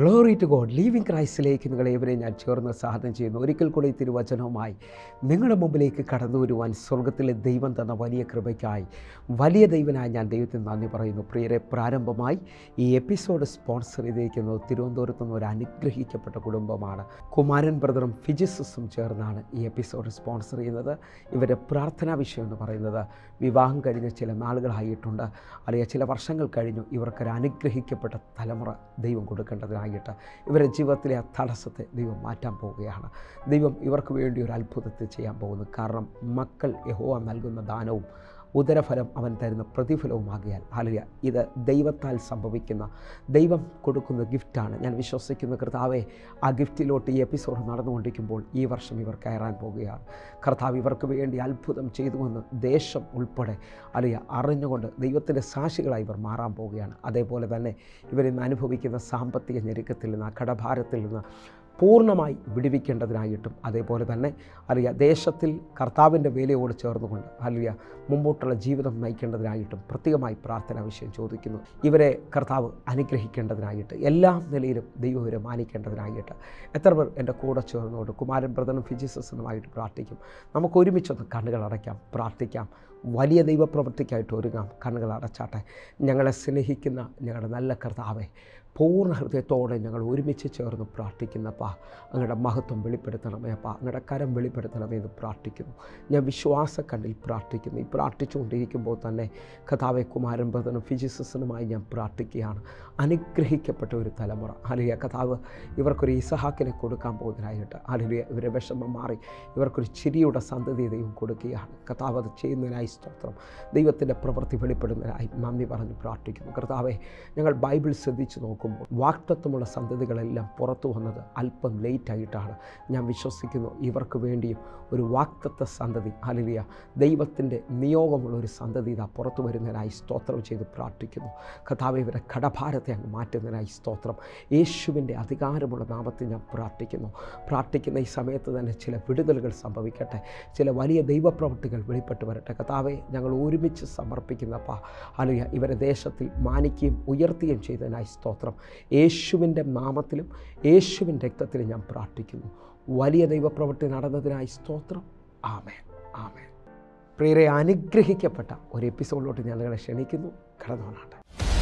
glory to God living ക്രൈസ്റ്റിലേക്ക് നിങ്ങളെ ഇവരെ ഞാൻ ചേർന്ന് സാധനം ചെയ്യുന്നു ഒരിക്കൽ കൂടി ഈ തിരുവചനവുമായി നിങ്ങളുടെ മുമ്പിലേക്ക് കടന്നു വരുവാൻ സ്വർഗത്തിലെ ദൈവം തന്ന വലിയ കൃപയ്ക്കായി വലിയ ദൈവനായി ഞാൻ ദൈവത്തിന് നന്ദി പറയുന്നു പ്രിയരെ പ്രാരംഭമായി ഈ എപ്പിസോഡ് സ്പോൺസർ ചെയ്തിരിക്കുന്നത് തിരുവനന്തപുരത്ത് നിന്ന് ഒരു അനുഗ്രഹിക്കപ്പെട്ട കുടുംബമാണ് കുമാരൻ ബ്രദറും ഫിജിസിസും ചേർന്നാണ് ഈ എപ്പിസോഡ് സ്പോൺസർ ചെയ്യുന്നത് ഇവരുടെ പ്രാർത്ഥനാ വിഷയം എന്ന് പറയുന്നത് വിവാഹം കഴിഞ്ഞ് ചില നാളുകളായിട്ടുണ്ട് അല്ലെങ്കിൽ ചില വർഷങ്ങൾ കഴിഞ്ഞു ഇവർക്കൊരു അനുഗ്രഹിക്കപ്പെട്ട തലമുറ ദൈവം കൊടുക്കേണ്ടതിനായിട്ട് ഇവരുടെ ജീവിതത്തിലെ ആ തടസ്സത്തെ ദൈവം മാറ്റാൻ പോവുകയാണ് ദൈവം ഇവർക്ക് വേണ്ടി ഒരു അത്ഭുതത്തെ ചെയ്യാൻ പോകുന്നു കാരണം മക്കൾ യഹോവ നൽകുന്ന ദാനവും ഉദരഫലം അവൻ തരുന്ന പ്രതിഫലവുമാകിയാൽ ഹാലിയ ഇത് ദൈവത്താൽ സംഭവിക്കുന്ന ദൈവം കൊടുക്കുന്ന ഗിഫ്റ്റാണ് ഞാൻ വിശ്വസിക്കുന്ന കർത്താവെ ആ ഗിഫ്റ്റിലോട്ട് ഈ എപ്പിസോഡ് നടന്നുകൊണ്ടിരിക്കുമ്പോൾ ഈ വർഷം ഇവർ കയറാൻ പോവുകയാണ് കർത്താവ് ഇവർക്ക് വേണ്ടി അത്ഭുതം ചെയ്തുവെന്ന് ദേശം ഉൾപ്പെടെ അറിയ അറിഞ്ഞുകൊണ്ട് ദൈവത്തിൻ്റെ സാക്ഷികളായി ഇവർ മാറാൻ പോവുകയാണ് അതേപോലെ തന്നെ ഇവരിന്ന് അനുഭവിക്കുന്ന സാമ്പത്തിക ഞെരുക്കത്തിൽ നിന്ന് ആ കടഭാരത്തിൽ നിന്ന് പൂർണ്ണമായി വിടുവിക്കേണ്ടതിനായിട്ടും അതേപോലെ തന്നെ അറിയ ദേശത്തിൽ കർത്താവിൻ്റെ വേലയോട് ചേർന്നുകൊണ്ട് അറിയ മുമ്പോട്ടുള്ള ജീവിതം നയിക്കേണ്ടതിനായിട്ടും പ്രത്യേകമായി പ്രാർത്ഥന വിഷയം ചോദിക്കുന്നു ഇവരെ കർത്താവ് അനുഗ്രഹിക്കേണ്ടതിനായിട്ട് എല്ലാ നിലയിലും ദൈവം ഇവരെ മാനിക്കേണ്ടതിനായിട്ട് എത്ര പേർ എൻ്റെ കൂടെ ചേർന്നുകൊണ്ട് കുമാരൻ ബ്രദനും ഫിജിസസുമായിട്ട് പ്രാർത്ഥിക്കും നമുക്ക് ഒരുമിച്ചൊന്ന് കണ്ണുകൾ അടയ്ക്കാം പ്രാർത്ഥിക്കാം വലിയ ദൈവപ്രവൃത്തിക്കായിട്ട് ഒരുങ്ങാം കണ്ണുകൾ അടച്ചാട്ടെ ഞങ്ങളെ സ്നേഹിക്കുന്ന ഞങ്ങളുടെ നല്ല കർത്താവെ പൂർണ്ണ ഹൃദയത്തോടെ ഞങ്ങൾ ഒരുമിച്ച് ചേർന്ന് പ്രാർത്ഥിക്കുന്നപ്പാ അങ്ങയുടെ മഹത്വം വെളിപ്പെടുത്തണമേ അപ്പാ അങ്ങയുടെ കരം വെളിപ്പെടുത്തണമേ എന്ന് പ്രാർത്ഥിക്കുന്നു ഞാൻ വിശ്വാസ കണ്ണിൽ പ്രാർത്ഥിക്കുന്നു ഈ പ്രാർത്ഥിച്ചുകൊണ്ടിരിക്കുമ്പോൾ തന്നെ കഥാവെ കുമാരൻ ബ്രദനും ഫിജിസസിനുമായി ഞാൻ പ്രാർത്ഥിക്കുകയാണ് അനുഗ്രഹിക്കപ്പെട്ട ഒരു തലമുറ അലിയ കഥാവ് ഇവർക്കൊരു ഇസഹാക്കിനെ കൊടുക്കാൻ പോകുന്നതിനായിട്ട് അലിയ ഇവരെ വിഷമം മാറി ഇവർക്കൊരു ചിരിയുടെ സന്തതി ദൈവം കൊടുക്കുകയാണ് കഥാവ് അത് ചെയ്യുന്നതിനായി സ്തോത്രം ദൈവത്തിൻ്റെ പ്രവൃത്തി വെളിപ്പെടുന്നതിനായി നന്ദി പറഞ്ഞ് പ്രാർത്ഥിക്കുന്നു കർത്താവെ ഞങ്ങൾ ബൈബിൾ ശ്രദ്ധിച്ച് നോക്കുമ്പോൾ വാക്തത്വമുള്ള സന്തതികളെല്ലാം പുറത്തു വന്നത് അല്പം ലേറ്റായിട്ടാണ് ഞാൻ വിശ്വസിക്കുന്നു ഇവർക്ക് വേണ്ടിയും ഒരു വാക്തത്വ സന്തതി അലിയ ദൈവത്തിൻ്റെ നിയോഗമുള്ള ഒരു സന്തതി ഇതാ പുറത്തു വരുന്നതിനായി സ്തോത്രം ചെയ്ത് പ്രാർത്ഥിക്കുന്നു കഥാവ് ഇവരെ കടഭാരത്തെ അങ്ങ് മാറ്റുന്നതിനായി സ്തോത്രം യേശുവിൻ്റെ അധികാരമുള്ള നാമത്തിൽ ഞാൻ പ്രാർത്ഥിക്കുന്നു പ്രാർത്ഥിക്കുന്ന ഈ സമയത്ത് തന്നെ ചില വിടുതലുകൾ സംഭവിക്കട്ടെ ചില വലിയ ദൈവപ്രവൃത്തികൾ വെളിപ്പെട്ട് വരട്ടെ കഥാവെ ഞങ്ങൾ ഒരുമിച്ച് സമർപ്പിക്കുന്നപ്പാ അലിയ ഇവരെ ദേശത്തിൽ മാനിക്കുകയും ഉയർത്തുകയും ചെയ്തതിനായി സ്തോത്രം യേശുവിൻ്റെ നാമത്തിലും യേശുവിൻ്റെ രക്തത്തിലും ഞാൻ പ്രാർത്ഥിക്കുന്നു വലിയ ദൈവപ്രവൃത്തി നടന്നതിനായി സ്തോത്രം ആമേൻ ആമേൻ പ്രിയരെ അനുഗ്രഹിക്കപ്പെട്ട ഒരു എപ്പിസോഡിലോട്ട് ഞാൻ നിങ്ങളെ ക്ഷണിക്കുന്നു കടന്നോണാട്ടെ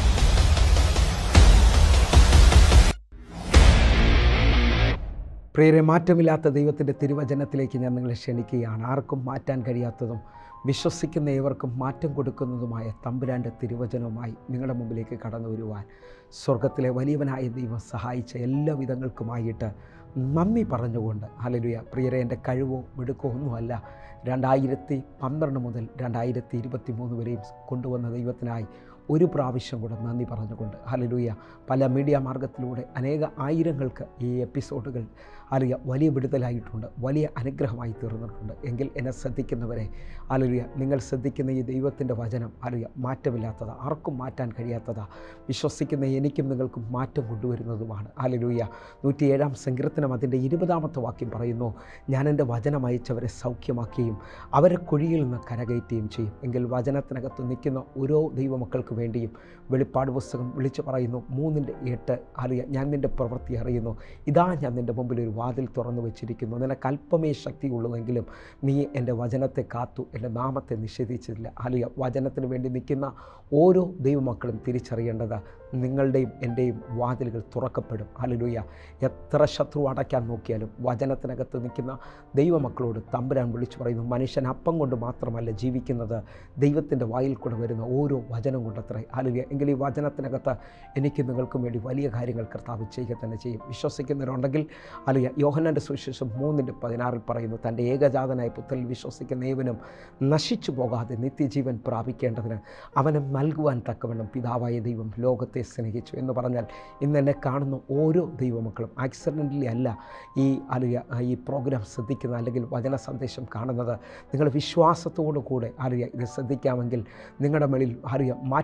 പ്രിയരെ മാറ്റമില്ലാത്ത ദൈവത്തിൻ്റെ തിരുവചനത്തിലേക്ക് ഞാൻ നിങ്ങളെ ക്ഷണിക്കുകയാണ് ആർക്കും മാറ്റാൻ കഴിയാത്തതും വിശ്വസിക്കുന്ന ഏവർക്കും മാറ്റം കൊടുക്കുന്നതുമായ തമ്പുരാൻ്റെ തിരുവചനവുമായി നിങ്ങളുടെ മുമ്പിലേക്ക് കടന്നു വരുവാൻ സ്വർഗത്തിലെ വലിയവനായ ദൈവം സഹായിച്ച എല്ലാ വിധങ്ങൾക്കുമായിട്ട് നന്ദി പറഞ്ഞുകൊണ്ട് ഹലലുയ പ്രിയരെ എൻ്റെ കഴിവോ മിടുക്കോ ഒന്നുമല്ല രണ്ടായിരത്തി പന്ത്രണ്ട് മുതൽ രണ്ടായിരത്തി ഇരുപത്തി മൂന്ന് വരെയും കൊണ്ടുവന്ന ദൈവത്തിനായി ഒരു പ്രാവശ്യം കൂടെ നന്ദി പറഞ്ഞുകൊണ്ട് ഹലലുയ പല മീഡിയ മാർഗത്തിലൂടെ അനേക ആയിരങ്ങൾക്ക് ഈ എപ്പിസോഡുകൾ അറിയ വലിയ വിടുതലായിട്ടുണ്ട് വലിയ അനുഗ്രഹമായി തീർന്നിട്ടുണ്ട് എങ്കിൽ എന്നെ ശ്രദ്ധിക്കുന്നവരെ അലലുയ നിങ്ങൾ ശ്രദ്ധിക്കുന്ന ഈ ദൈവത്തിൻ്റെ വചനം അറിയ മാറ്റമില്ലാത്തതാ ആർക്കും മാറ്റാൻ കഴിയാത്തതാ വിശ്വസിക്കുന്ന എനിക്കും നിങ്ങൾക്കും മാറ്റം കൊണ്ടുവരുന്നതുമാണ് അലലുയ നൂറ്റിയേഴാം സങ്കീർത്തനം അതിൻ്റെ ഇരുപതാമത്തെ വാക്യം പറയുന്നു ഞാൻ എൻ്റെ വചനം അയച്ചവരെ സൗഖ്യമാക്കുകയും അവരെ കുഴിയിൽ നിന്ന് കരകയറ്റുകയും ചെയ്യും എങ്കിൽ വചനത്തിനകത്ത് നിൽക്കുന്ന ഓരോ ദൈവമക്കൾക്ക് വേണ്ടിയും വെളിപ്പാട് പുസ്തകം വിളിച്ചു പറയുന്നു മൂന്നിൻ്റെ എട്ട് അറിയ ഞാൻ നിൻ്റെ പ്രവൃത്തി അറിയുന്നു ഇതാ ഞാൻ നിൻ്റെ മുമ്പിൽ ഒരു വാതിൽ തുറന്നു വെച്ചിരിക്കുന്നു നിനക്ക് അല്പമേ ശക്തിയുള്ളതെങ്കിലും നീ എൻ്റെ വചനത്തെ കാത്തു എൻ്റെ നാമത്തെ നിഷേധിച്ചില്ല അലിയ വചനത്തിന് വേണ്ടി നിൽക്കുന്ന ഓരോ ദൈവമക്കളും തിരിച്ചറിയേണ്ടത് നിങ്ങളുടെയും എൻ്റെയും വാതിലുകൾ തുറക്കപ്പെടും അലലുയ എത്ര ശത്രു അടയ്ക്കാൻ നോക്കിയാലും വചനത്തിനകത്ത് നിൽക്കുന്ന ദൈവമക്കളോട് തമ്പുരാൻ വിളിച്ചു പറയുന്നു മനുഷ്യൻ അപ്പം കൊണ്ട് മാത്രമല്ല ജീവിക്കുന്നത് ദൈവത്തിൻ്റെ വായിൽ കൂടെ വരുന്ന ഓരോ വചനം കൊണ്ടത്രേ അലുക എങ്കിൽ ഈ വചനത്തിനകത്ത് എനിക്ക് നിങ്ങൾക്കും വേണ്ടി വലിയ കാര്യങ്ങൾ കർത്താവ് ചെയ്യുക തന്നെ ചെയ്യും വിശ്വസിക്കുന്നവരുണ്ടെങ്കിൽ അലുക യോഹനൻ്റെ സുവിശേഷം മൂന്നിൻ്റെ പതിനാറിൽ പറയുന്നു തൻ്റെ ഏകജാതനായ പുത്രൽ വിശ്വസിക്കുന്ന ഏവനും നശിച്ചു പോകാതെ നിത്യജീവൻ പ്രാപിക്കേണ്ടതിന് അവനെ നൽകുവാൻ തക്കവണ്ണം പിതാവായ ദൈവം ലോകത്തെ സ്നേഹിച്ചു എന്ന് പറഞ്ഞാൽ ഇന്ന് എന്നെ കാണുന്ന ഓരോ ദൈവമക്കളും ആക്സിഡൻ്റലി അല്ല ഈ അറിയ ഈ പ്രോഗ്രാം ശ്രദ്ധിക്കുന്ന അല്ലെങ്കിൽ വചന സന്ദേശം കാണുന്നത് നിങ്ങൾ വിശ്വാസത്തോടു കൂടെ അറിയുക ഇത് ശ്രദ്ധിക്കാമെങ്കിൽ നിങ്ങളുടെ മേളിൽ അറിയുക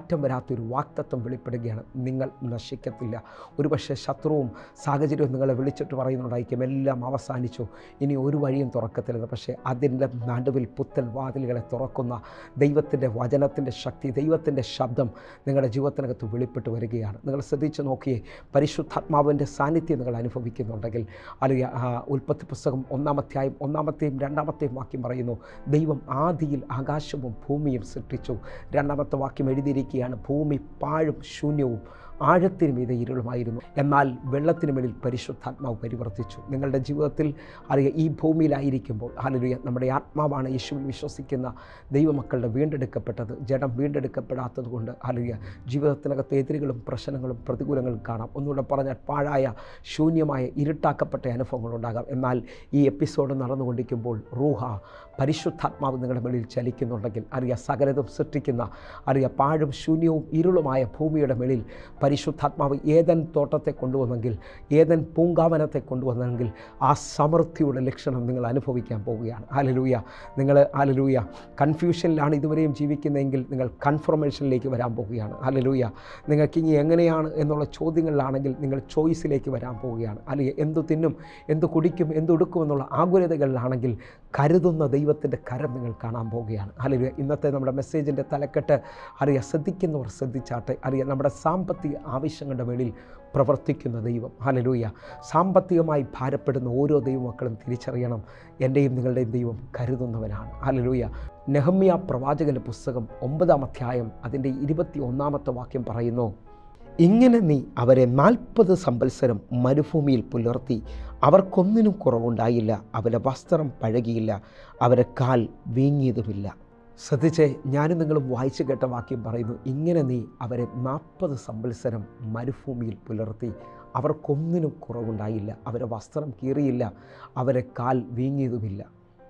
മാറ്റം വരാത്തൊരു വാക്തത്വം വെളിപ്പെടുകയാണ് നിങ്ങൾ നശിക്കത്തില്ല ഒരുപക്ഷെ ശത്രുവും സാഹചര്യവും നിങ്ങളെ വിളിച്ചിട്ട് പറയുന്നുണ്ടായിരിക്കും എല്ലാം അവസാനിച്ചു ഇനി ഒരു വഴിയും തുറക്കത്തില്ലെന്ന് പക്ഷേ അതിൻ്റെ നടുവിൽ പുത്തൻ വാതിലുകളെ തുറക്കുന്ന ദൈവത്തിൻ്റെ വചനത്തിൻ്റെ ശക്തി ദൈവത്തിൻ്റെ ശബ്ദം നിങ്ങളുടെ ജീവിതത്തിനകത്ത് വെളിപ്പെട്ട് വരികയാണ് നിങ്ങൾ ശ്രദ്ധിച്ച് നോക്കിയേ പരിശുദ്ധാത്മാവിൻ്റെ സാന്നിധ്യം നിങ്ങൾ അനുഭവിക്കുന്നുണ്ടെങ്കിൽ അല്ലെങ്കിൽ ആ, ഉൽപ്പത്തി പുസ്തകം ഒന്നാമത്തെയായും ഒന്നാമത്തെയും രണ്ടാമത്തെയും വാക്യം പറയുന്നു ദൈവം ആദിയിൽ ആകാശവും ഭൂമിയും സൃഷ്ടിച്ചു രണ്ടാമത്തെ വാക്യം എഴുതിയിരിക്കുകയാണ് ഭൂമി പാഴും ശൂന്യവും ആഴത്തിന് മീതെ ഇരുളുമായിരുന്നു എന്നാൽ വെള്ളത്തിന് മേളിൽ പരിശുദ്ധാത്മാവ് പരിവർത്തിച്ചു നിങ്ങളുടെ ജീവിതത്തിൽ അറിയുക ഈ ഭൂമിയിലായിരിക്കുമ്പോൾ ഹാലലുയ നമ്മുടെ ആത്മാവാണ് യേശുവിൽ വിശ്വസിക്കുന്ന ദൈവമക്കളുടെ വീണ്ടെടുക്കപ്പെട്ടത് ജഡം വീണ്ടെടുക്കപ്പെടാത്തത് കൊണ്ട് ഹാലലുയ ജീവിതത്തിനകത്ത് എതിരുകളും പ്രശ്നങ്ങളും പ്രതികൂലങ്ങളും കാണാം ഒന്നുകൂടെ പറഞ്ഞാൽ പാഴായ ശൂന്യമായ ഇരുട്ടാക്കപ്പെട്ട അനുഭവങ്ങളുണ്ടാകാം എന്നാൽ ഈ എപ്പിസോഡ് നടന്നുകൊണ്ടിരിക്കുമ്പോൾ റൂഹ പരിശുദ്ധാത്മാവ് നിങ്ങളുടെ മേളിൽ ചലിക്കുന്നുണ്ടെങ്കിൽ അറിയ സകലതും സൃഷ്ടിക്കുന്ന അറിയ പാഴും ശൂന്യവും ഇരുളുമായ ഭൂമിയുടെ മേളിൽ പരിശുദ്ധാത്മാവ് ഏതൻ തോട്ടത്തെ കൊണ്ടുവന്നെങ്കിൽ ഏതൻ പൂങ്കാവനത്തെ കൊണ്ടുവന്നെങ്കിൽ ആ സമൃദ്ധിയുടെ ലക്ഷണം നിങ്ങൾ അനുഭവിക്കാൻ പോവുകയാണ് ഹാലലൂയ നിങ്ങൾ ഹാലലൂയ കൺഫ്യൂഷനിലാണ് ഇതുവരെയും ജീവിക്കുന്നതെങ്കിൽ നിങ്ങൾ കൺഫർമേഷനിലേക്ക് വരാൻ പോവുകയാണ് ഹാലലൂയ നിങ്ങൾക്ക് ഇനി എങ്ങനെയാണ് എന്നുള്ള ചോദ്യങ്ങളിലാണെങ്കിൽ നിങ്ങൾ ചോയ്സിലേക്ക് വരാൻ പോവുകയാണ് അല്ലെങ്കിൽ എന്തു തിന്നും എന്തു കുടിക്കും എന്തുടുക്കും എന്നുള്ള ആകുലതകളിലാണെങ്കിൽ കരുതുന്ന ദൈവത്തിൻ്റെ കരം നിങ്ങൾ കാണാൻ പോവുകയാണ് അല്ലെങ്കിൽ ഇന്നത്തെ നമ്മുടെ മെസ്സേജിൻ്റെ തലക്കെട്ട് അറിയാം ശ്രദ്ധിക്കുന്നവർ ശ്രദ്ധിച്ചാട്ടെ അറിയാം നമ്മുടെ സാമ്പത്തിക ആവശ്യങ്ങളുടെ മേളിൽ പ്രവർത്തിക്കുന്ന ദൈവം ഹലലൂയ സാമ്പത്തികമായി ഭാരപ്പെടുന്ന ഓരോ ദൈവമക്കളും തിരിച്ചറിയണം എൻ്റെയും നിങ്ങളുടെയും ദൈവം കരുതുന്നവനാണ് ഹലലൂയ നെഹമ്യ പ്രവാചകൻ്റെ പുസ്തകം ഒമ്പതാം അധ്യായം അതിൻ്റെ ഇരുപത്തി ഒന്നാമത്തെ വാക്യം പറയുന്നു ഇങ്ങനെ നീ അവരെ നാൽപ്പത് സംവത്സരം മരുഭൂമിയിൽ പുലർത്തി അവർക്കൊന്നിനും കുറവുണ്ടായില്ല അവരെ വസ്ത്രം പഴകിയില്ല അവരെ കാൽ വീങ്ങിയതുമില്ല ശ്രദ്ധിച്ചേ ഞാനും നിങ്ങളും വായിച്ചു കേട്ട വാക്യം പറയുന്നു ഇങ്ങനെ നീ അവരെ നാൽപ്പത് സംവത്സരം മരുഭൂമിയിൽ പുലർത്തി അവർക്കൊന്നിനും കുറവുണ്ടായില്ല അവരെ വസ്ത്രം കീറിയില്ല അവരെ കാൽ വീങ്ങിയതുമില്ല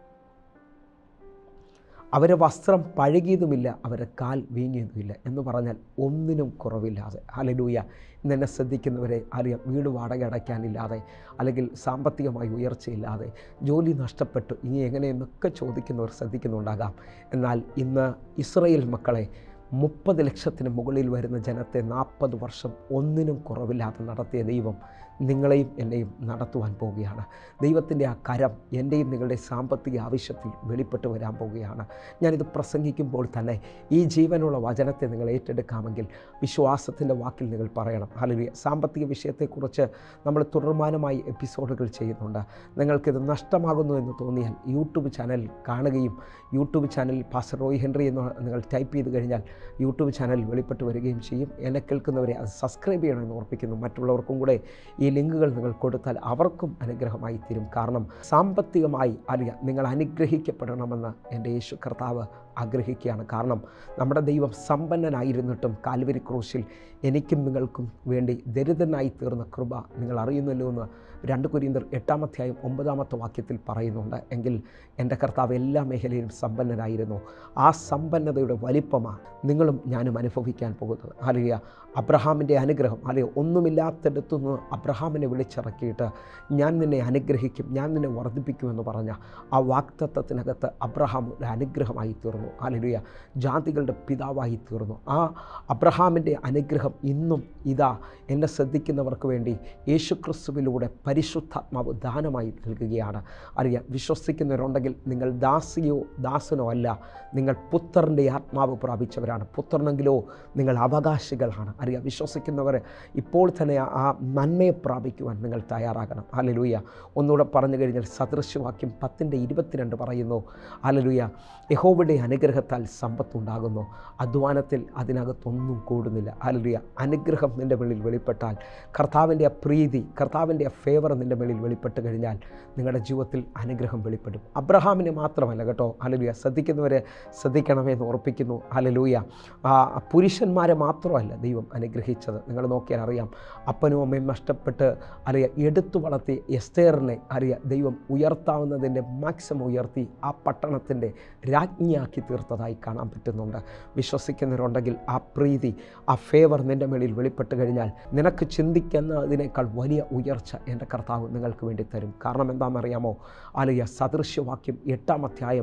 അവരെ വസ്ത്രം പഴകിയതുമില്ല അവരെ കാൽ വീങ്ങിയതുമില്ല എന്ന് പറഞ്ഞാൽ ഒന്നിനും കുറവില്ലാതെ ഹലലൂയ ഇന്നെന്നെ ശ്രദ്ധിക്കുന്നവരെ അറിയാം വീട് വാടക അടയ്ക്കാനില്ലാതെ അല്ലെങ്കിൽ സാമ്പത്തികമായി ഉയർച്ചയില്ലാതെ ജോലി നഷ്ടപ്പെട്ടു ഇനി എങ്ങനെയെന്നൊക്കെ ചോദിക്കുന്നവർ ശ്രദ്ധിക്കുന്നുണ്ടാകാം എന്നാൽ ഇന്ന് ഇസ്രയേൽ മക്കളെ മുപ്പത് ലക്ഷത്തിന് മുകളിൽ വരുന്ന ജനത്തെ നാൽപ്പത് വർഷം ഒന്നിനും കുറവില്ലാതെ നടത്തിയ ദൈവം നിങ്ങളെയും എന്നെയും നടത്തുവാൻ പോവുകയാണ് ദൈവത്തിൻ്റെ ആ കരം എൻ്റെയും നിങ്ങളുടെ സാമ്പത്തിക ആവശ്യത്തിൽ വെളിപ്പെട്ട് വരാൻ പോവുകയാണ് ഞാനിത് പ്രസംഗിക്കുമ്പോൾ തന്നെ ഈ ജീവനുള്ള വചനത്തെ നിങ്ങൾ ഏറ്റെടുക്കാമെങ്കിൽ വിശ്വാസത്തിൻ്റെ വാക്കിൽ നിങ്ങൾ പറയണം അല്ലെങ്കിൽ സാമ്പത്തിക വിഷയത്തെക്കുറിച്ച് നമ്മൾ തുടർമാനമായി എപ്പിസോഡുകൾ ചെയ്യുന്നുണ്ട് നിങ്ങൾക്കിത് നഷ്ടമാകുന്നു എന്ന് തോന്നിയാൽ യൂട്യൂബ് ചാനൽ കാണുകയും YouTube channel pastor Roy Henry എന്ന് നിങ്ങൾ ടൈപ്പ് ചെയ്ത് കഴിഞ്ഞാൽ യൂട്യൂബ് ചാനൽ വെളിപ്പെട്ട് വരികയും ചെയ്യും എന്നെ കേൾക്കുന്നവരെ അത് സബ്സ്ക്രൈബ് ചെയ്യണമെന്ന് ഓർപ്പിക്കുന്നു മറ്റുള്ളവർക്കും കൂടെ ഈ ലിങ്കുകൾ നിങ്ങൾ കൊടുത്താൽ അവർക്കും അനുഗ്രഹമായി തീരും കാരണം സാമ്പത്തികമായി അറിയാം നിങ്ങൾ അനുഗ്രഹിക്കപ്പെടണമെന്ന് എൻ്റെ യേശു കർത്താവ് ആഗ്രഹിക്കുകയാണ് കാരണം നമ്മുടെ ദൈവം സമ്പന്നനായിരുന്നിട്ടും കാൽവരി ക്രൂശിൽ എനിക്കും നിങ്ങൾക്കും വേണ്ടി ദരിദ്രനായി തീർന്ന കൃപ നിങ്ങൾ അറിയുന്നല്ലോ എന്ന് രണ്ട് കുരീന്തർ എട്ടാമധ്യായം ഒമ്പതാമത്തെ വാക്യത്തിൽ പറയുന്നുണ്ട് എങ്കിൽ എൻ്റെ കർത്താവ് എല്ലാ മേഖലയിലും സമ്പന്നനായിരുന്നു ആ സമ്പന്നതയുടെ വലിപ്പമാണ് നിങ്ങളും ഞാനും അനുഭവിക്കാൻ പോകുന്നത് അല്ലെങ്കിൽ അബ്രഹാമിൻ്റെ അനുഗ്രഹം അല്ലെങ്കിൽ ഒന്നുമില്ലാത്തിടത്തുനിന്ന് അബ്രഹാമിനെ വിളിച്ചിറക്കിയിട്ട് ഞാൻ നിന്നെ അനുഗ്രഹിക്കും ഞാൻ നിന്നെ വർദ്ധിപ്പിക്കുമെന്ന് പറഞ്ഞ ആ വാക്തത്വത്തിനകത്ത് അബ്രഹാം ഒരു അനുഗ്രഹമായി തീർന്നു അലലുയ ജാതികളുടെ പിതാവായി തീർന്നു ആ അബ്രഹാമിൻ്റെ അനുഗ്രഹം ഇന്നും ഇതാ എന്നെ ശ്രദ്ധിക്കുന്നവർക്ക് വേണ്ടി യേശുക്രിസ്തുവിലൂടെ പരിശുദ്ധാത്മാവ് ദാനമായി നൽകുകയാണ് അറിയാം വിശ്വസിക്കുന്നവരുണ്ടെങ്കിൽ നിങ്ങൾ ദാസിയോ ദാസനോ അല്ല നിങ്ങൾ പുത്രൻ്റെ ആത്മാവ് പ്രാപിച്ചവരാണ് പുത്രനെങ്കിലോ നിങ്ങൾ അവകാശികളാണ് അറിയാം വിശ്വസിക്കുന്നവർ ഇപ്പോൾ തന്നെ ആ- ആ നന്മയെ പ്രാപിക്കുവാൻ നിങ്ങൾ തയ്യാറാകണം ഹലലൂയ ഒന്നുകൂടെ പറഞ്ഞു കഴിഞ്ഞാൽ സദൃശ്യവാക്യം പത്തിൻ്റെ ഇരുപത്തിരണ്ട് പറയുന്നു ഹലലൂയ യഹോവയുടെ അനുഗ്രഹത്താൽ സമ്പത്തുണ്ടാകുന്നു അധ്വാനത്തിൽ അതിനകത്തൊന്നും കൂടുന്നില്ല ഹലലൂയ അനുഗ്രഹം നിൻ്റെ മേളിൽ വെളിപ്പെട്ടാൽ കർത്താവിൻ്റെ ആ പ്രീതി കർത്താവിൻ്റെ ആ ഫേവർ നിൻ്റെ മേളിൽ വെളിപ്പെട്ട് കഴിഞ്ഞാൽ നിങ്ങളുടെ ജീവിതത്തിൽ അനുഗ്രഹം വെളിപ്പെടും അബ്രഹാമിനെ മാത്രമല്ല കേട്ടോ ഹലലൂയ ശ്രദ്ധിക്കുന്നവരെ ശ്രദ്ധിക്കണമെന്ന് ഓർപ്പിക്കുന്നു ഹലലൂയ ആ പുരുഷന്മാരെ മാത്രമല്ല ദൈവം അനുഗ്രഹിച്ചത് നിങ്ങൾ നോക്കിയാൽ അറിയാം അപ്പനും അമ്മയും നഷ്ടപ്പെട്ട് അറിയാം എടുത്തു വളർത്തി എസ്തേറിനെ അറിയാം ദൈവം ഉയർത്താവുന്നതിൻ്റെ മാക്സിമം ഉയർത്തി ആ പട്ടണത്തിൻ്റെ രാജ്ഞിയാക്കി തീർത്തതായി കാണാൻ പറ്റുന്നുണ്ട് വിശ്വസിക്കുന്നവരുണ്ടെങ്കിൽ ആ പ്രീതി ആ ഫേവർ നിൻ്റെ മേളിൽ വെളിപ്പെട്ട് കഴിഞ്ഞാൽ നിനക്ക് ചിന്തിക്കുന്നതിനേക്കാൾ വലിയ ഉയർച്ച എൻ്റെ കർത്താവ് നിങ്ങൾക്ക് വേണ്ടി തരും കാരണം എന്താണെന്നറിയാമോ അലിയ സദൃശ്യവാക്യം എട്ടാം അധ്യായം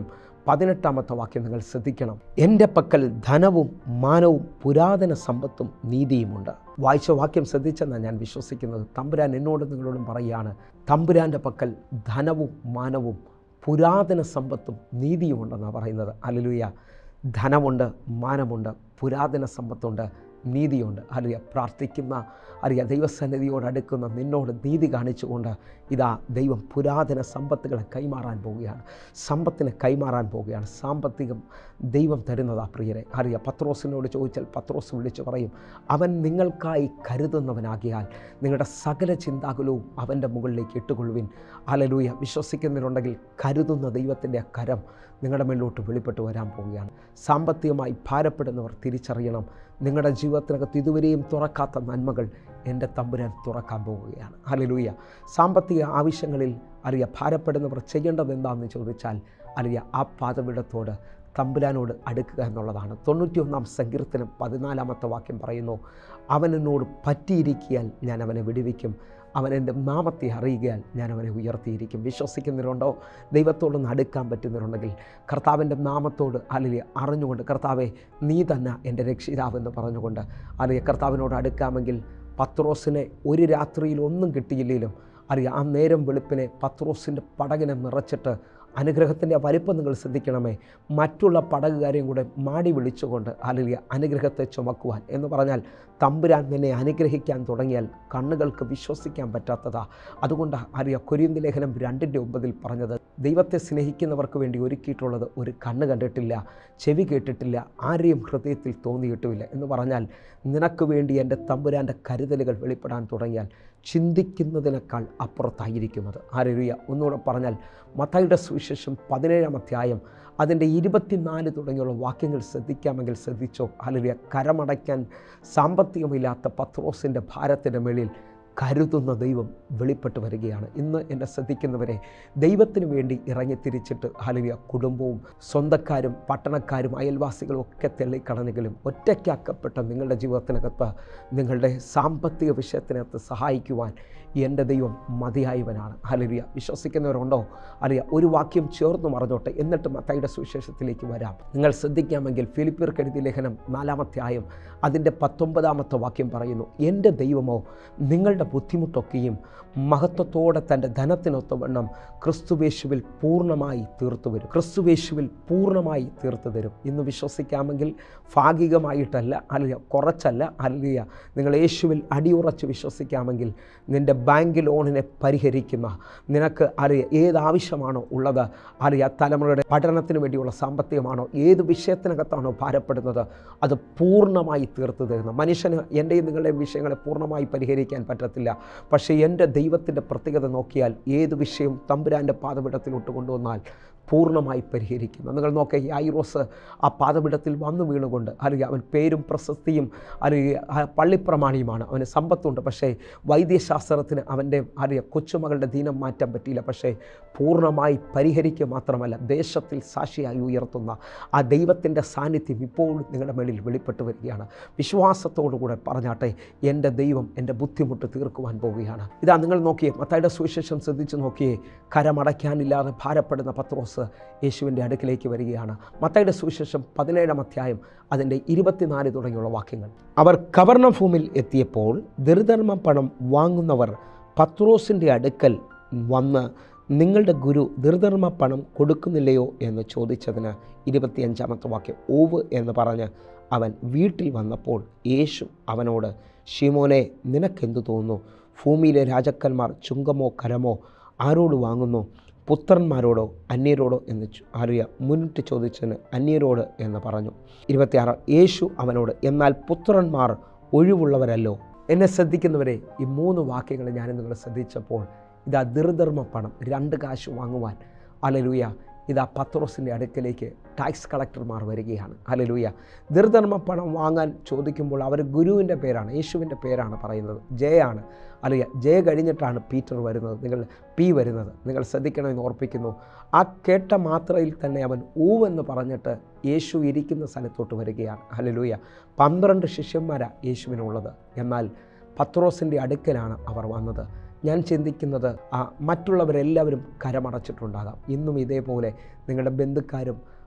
പതിനെട്ടാമത്തെ വാക്യം നിങ്ങൾ ശ്രദ്ധിക്കണം എൻ്റെ പക്കൽ ധനവും മാനവും പുരാതന സമ്പത്തും നീതിയുമുണ്ട് വായിച്ച വാക്യം ശ്രദ്ധിച്ചെന്നാണ് ഞാൻ വിശ്വസിക്കുന്നത് തമ്പുരാൻ എന്നോട് നിങ്ങളോടും പറയുകയാണ് തമ്പുരാൻ്റെ പക്കൽ ധനവും മാനവും പുരാതന സമ്പത്തും നീതിയുമുണ്ടെന്നാണ് പറയുന്നത് അലലുയ ധനമുണ്ട് മാനമുണ്ട് പുരാതന സമ്പത്തുണ്ട് നീതിയുണ്ട് അറിയ പ്രാർത്ഥിക്കുന്ന അറിയ ദൈവസന്നിധിയോട് അടുക്കുന്ന നിന്നോട് നീതി കാണിച്ചുകൊണ്ട് ഇതാ ദൈവം പുരാതന സമ്പത്തുകളെ കൈമാറാൻ പോവുകയാണ് സമ്പത്തിനെ കൈമാറാൻ പോവുകയാണ് സാമ്പത്തികം ദൈവം തരുന്നതാ പ്രിയരെ അറിയ പത്രോസിനോട് ചോദിച്ചാൽ പത്രോസ് വിളിച്ചു പറയും അവൻ നിങ്ങൾക്കായി കരുതുന്നവനാകിയാൽ നിങ്ങളുടെ സകല ചിന്താകുലവും അവൻ്റെ മുകളിലേക്ക് ഇട്ടുകൊള്ളുവിൻ അലലൂയ വിശ്വസിക്കുന്നതിനുണ്ടെങ്കിൽ കരുതുന്ന ദൈവത്തിൻ്റെ ആ കരം നിങ്ങളുടെ മേലോട്ട് വെളിപ്പെട്ട് വരാൻ പോവുകയാണ് സാമ്പത്തികമായി ഭാരപ്പെടുന്നവർ തിരിച്ചറിയണം നിങ്ങളുടെ ജീവിതത്തിനകത്ത് ഇതുവരെയും തുറക്കാത്ത നന്മകൾ എൻ്റെ തമ്പുരാൻ തുറക്കാൻ പോവുകയാണ് ഹലലൂയ സാമ്പത്തിക ആവശ്യങ്ങളിൽ അറിയ ഭാരപ്പെടുന്നവർ ചെയ്യേണ്ടത് എന്താണെന്ന് ചോദിച്ചാൽ അറിയ ആ പാതവിടത്തോട് തമ്പുരാനോട് അടുക്കുക എന്നുള്ളതാണ് തൊണ്ണൂറ്റിയൊന്നാം സങ്കീർത്തനം പതിനാലാമത്തെ വാക്യം പറയുന്നു അവൻ എന്നോട് പറ്റിയിരിക്കിയാൽ ഞാൻ അവനെ വിടുവിക്കും അവൻ എൻ്റെ നാമത്തെ അറിയുകയാൽ ഞാൻ അവനെ ഉയർത്തിയിരിക്കും വിശ്വസിക്കുന്നവരുണ്ടോ ദൈവത്തോടൊന്ന് അടുക്കാൻ പറ്റുന്നവരുണ്ടെങ്കിൽ കർത്താവിൻ്റെ നാമത്തോട് അല്ലെങ്കിൽ അറിഞ്ഞുകൊണ്ട് കർത്താവെ നീ തന്നെ എൻ്റെ രക്ഷിതാവെന്ന് പറഞ്ഞുകൊണ്ട് അല്ലെങ്കിൽ കർത്താവിനോട് അടുക്കാമെങ്കിൽ പത്രോസിനെ ഒരു രാത്രിയിൽ ഒന്നും കിട്ടിയില്ലെങ്കിലും അറിയാം ആ നേരം വെളുപ്പിനെ പത്രോസിൻ്റെ പടകിനെ നിറച്ചിട്ട് അനുഗ്രഹത്തിൻ്റെ വലിപ്പം നിങ്ങൾ ശ്രദ്ധിക്കണമേ മറ്റുള്ള പടകുകാരെയും കൂടെ മാടി വിളിച്ചുകൊണ്ട് അല്ലെങ്കിൽ അനുഗ്രഹത്തെ ചുമക്കുവാൻ എന്ന് പറഞ്ഞാൽ തമ്പുരാൻ നിന്നെ അനുഗ്രഹിക്കാൻ തുടങ്ങിയാൽ കണ്ണുകൾക്ക് വിശ്വസിക്കാൻ പറ്റാത്തതാ അതുകൊണ്ട് അറിയാം കൊരിയന്തി ലേഖനം രണ്ടിൻ്റെ ഒമ്പതിൽ പറഞ്ഞത് ദൈവത്തെ സ്നേഹിക്കുന്നവർക്ക് വേണ്ടി ഒരുക്കിയിട്ടുള്ളത് ഒരു കണ്ണ് കണ്ടിട്ടില്ല ചെവി കേട്ടിട്ടില്ല ആരെയും ഹൃദയത്തിൽ തോന്നിയിട്ടുമില്ല എന്ന് പറഞ്ഞാൽ നിനക്ക് വേണ്ടി എൻ്റെ തമ്പുരാൻ്റെ കരുതലുകൾ വെളിപ്പെടാൻ തുടങ്ങിയാൽ ചിന്തിക്കുന്നതിനേക്കാൾ അപ്പുറത്തായിരിക്കും അത് ആരറിയ ഒന്നുകൂടെ പറഞ്ഞാൽ മത്തായിയുടെ സുവിശേഷം പതിനേഴാം അധ്യായം അതിൻ്റെ ഇരുപത്തിനാല് തുടങ്ങിയുള്ള വാക്യങ്ങൾ ശ്രദ്ധിക്കാമെങ്കിൽ ശ്രദ്ധിച്ചോ അല്ലെങ്കിൽ കരമടയ്ക്കാൻ സാമ്പത്തികമില്ലാത്ത പത്രോസിൻ്റെ ഭാരത്തിൻ്റെ മേളിൽ കരുതുന്ന ദൈവം വെളിപ്പെട്ട് വരികയാണ് ഇന്ന് എന്നെ ശ്രദ്ധിക്കുന്നവരെ ദൈവത്തിന് വേണ്ടി ഇറങ്ങി തിരിച്ചിട്ട് അല്ലെങ്കിൽ കുടുംബവും സ്വന്തക്കാരും പട്ടണക്കാരും അയൽവാസികളും ഒക്കെ തെള്ളിക്കളഞ്ഞെങ്കിലും ഒറ്റയ്ക്കാക്കപ്പെട്ട നിങ്ങളുടെ ജീവിതത്തിനകത്ത് നിങ്ങളുടെ സാമ്പത്തിക വിഷയത്തിനകത്ത് സഹായിക്കുവാൻ എൻ്റെ ദൈവം മതിയായവനാണ് ഹലരിയ വിശ്വസിക്കുന്നവരുണ്ടോ അറിയ ഒരു വാക്യം ചേർന്ന് മറഞ്ഞോട്ടെ എന്നിട്ട് മത്തായിയുടെ സുവിശേഷത്തിലേക്ക് വരാം നിങ്ങൾ ശ്രദ്ധിക്കാമെങ്കിൽ ഫിലിപ്പിയർ കരുതി ലേഖനം നാലാമധ്യായം അതിൻ്റെ പത്തൊമ്പതാമത്തെ വാക്യം പറയുന്നു എൻ്റെ ദൈവമോ നിങ്ങളുടെ ബുദ്ധിമുട്ടൊക്കെയും മഹത്വത്തോടെ തൻ്റെ ധനത്തിനൊത്തവണ്ണം ക്രിസ്തുവേശുവിൽ പൂർണ്ണമായി തീർത്തു വരും ക്രിസ്തുവേശുവിൽ പൂർണ്ണമായി തീർത്തു തരും ഇന്ന് വിശ്വസിക്കാമെങ്കിൽ ഭാഗികമായിട്ടല്ല അല്ലെങ്കിൽ കുറച്ചല്ല അല്ലെങ്കിൽ നിങ്ങൾ യേശുവിൽ അടിയുറച്ച് വിശ്വസിക്കാമെങ്കിൽ നിൻ്റെ ബാങ്ക് ലോണിനെ പരിഹരിക്കുന്ന നിനക്ക് അറിയ ഏത് ആവശ്യമാണോ ഉള്ളത് അറിയ തലമുറയുടെ പഠനത്തിന് വേണ്ടിയുള്ള സാമ്പത്തികമാണോ ഏത് വിഷയത്തിനകത്താണോ ഭാരപ്പെടുന്നത് അത് പൂർണ്ണമായി തീർത്തു തരുന്ന മനുഷ്യന് എൻ്റെയും നിങ്ങളുടെയും വിഷയങ്ങളെ പൂർണ്ണമായി പരിഹരിക്കാൻ പറ്റത്തില്ല പക്ഷേ എൻ്റെ ദൈവത്തിൻ്റെ പ്രത്യേകത നോക്കിയാൽ ഏത് വിഷയവും തമ്പുരാൻ്റെ പാതപിടത്തിലോട്ട് കൊണ്ടുവന്നാൽ പൂർണ്ണമായി പരിഹരിക്കും നിങ്ങൾ നോക്കുക യായിറോസ് ആ പാതപിടത്തിൽ വന്നു വീണുകൊണ്ട് അല്ലെങ്കിൽ അവൻ പേരും പ്രശസ്തിയും അല്ലെങ്കിൽ ആ പള്ളിപ്രമാണിയുമാണ് അവന് സമ്പത്തുണ്ട് പക്ഷേ വൈദ്യശാസ്ത്രത്തിന് അവൻ്റെ അറിയ കൊച്ചുമകളുടെ ദീനം മാറ്റാൻ പറ്റിയില്ല പക്ഷേ പൂർണ്ണമായി പരിഹരിക്കുക മാത്രമല്ല ദേശത്തിൽ സാക്ഷിയായി ഉയർത്തുന്ന ആ ദൈവത്തിൻ്റെ സാന്നിധ്യം ഇപ്പോഴും നിങ്ങളുടെ മേളിൽ വെളിപ്പെട്ട് വരികയാണ് വിശ്വാസത്തോടു കൂടെ പറഞ്ഞാട്ടെ എൻ്റെ ദൈവം എൻ്റെ ബുദ്ധിമുട്ട് തീർക്കുവാൻ പോവുകയാണ് ഇതാ നിങ്ങൾ നോക്കിയേ മത്തായുടെ സുവിശേഷം ശ്രദ്ധിച്ച് നോക്കിയേ കരമടയ്ക്കാനില്ലാതെ ഭാരപ്പെടുന്ന പത്രോസ് യേശുവിൻ്റെ അടുക്കിലേക്ക് വരികയാണ് മത്തായുടെ സുവിശേഷം പതിനേഴാം അധ്യായം അതിൻ്റെ ഇരുപത്തിനാല് തുടങ്ങിയുള്ള വാക്യങ്ങൾ അവർ കവർണഭൂമിൽ എത്തിയപ്പോൾ ദുർധർമ്മ പണം വാങ്ങുന്നവർ പത്രോസിൻ്റെ അടുക്കൽ വന്ന് നിങ്ങളുടെ ഗുരു ദുർധർമ്മ പണം കൊടുക്കുന്നില്ലയോ എന്ന് ചോദിച്ചതിന് ഇരുപത്തിയഞ്ചാമത്തെ വാക്യം ഓവ് എന്ന് പറഞ്ഞ് അവൻ വീട്ടിൽ വന്നപ്പോൾ യേശു അവനോട് ഷിമോനെ നിനക്കെന്തു തോന്നുന്നു ഭൂമിയിലെ രാജാക്കന്മാർ ചുങ്കമോ കരമോ ആരോട് വാങ്ങുന്നു പുത്രന്മാരോടോ അന്യരോടോ എന്ന് ചോ- അറിയാം മുന്നിട്ട് ചോദിച്ചതിന് അന്യരോട് എന്ന് പറഞ്ഞു ഇരുപത്തിയാറ് യേശു അവനോട് എന്നാൽ പുത്രന്മാർ ഒഴിവുള്ളവരല്ലോ എന്നെ ശ്രദ്ധിക്കുന്നവരെ ഈ മൂന്ന് വാക്യങ്ങൾ ഞാൻ നിങ്ങൾ ശ്രദ്ധിച്ചപ്പോൾ ഇതാ ദീർധർമ്മ പണം രണ്ട് കാശ് വാങ്ങുവാൻ അലലൂയ ഇതാ പത്രോസിൻ്റെ അടുക്കലേക്ക് ടാക്സ് കളക്ടർമാർ വരികയാണ് അലലൂയ ദീർധർമ്മ പണം വാങ്ങാൻ ചോദിക്കുമ്പോൾ അവർ ഗുരുവിൻ്റെ പേരാണ് യേശുവിൻ്റെ പേരാണ് പറയുന്നത് ജയാണ് അലിയ ജയ കഴിഞ്ഞിട്ടാണ് പീറ്റർ വരുന്നത് നിങ്ങൾ പി വരുന്നത് നിങ്ങൾ ശ്രദ്ധിക്കണമെന്ന് ഓർപ്പിക്കുന്നു ആ കേട്ട മാത്രയിൽ തന്നെ അവൻ ഊവെന്ന് പറഞ്ഞിട്ട് യേശു ഇരിക്കുന്ന സ്ഥലത്തോട്ട് വരികയാണ് ഹലലൂയ പന്ത്രണ്ട് ശിഷ്യന്മാരാണ് യേശുവിനുള്ളത് എന്നാൽ പത്രോസിൻ്റെ അടുക്കലാണ് അവർ വന്നത് ഞാൻ ചിന്തിക്കുന്നത് ആ മറ്റുള്ളവരെല്ലാവരും കരമടച്ചിട്ടുണ്ടാകാം ഇന്നും ഇതേപോലെ നിങ്ങളുടെ ബന്ധുക്കാരും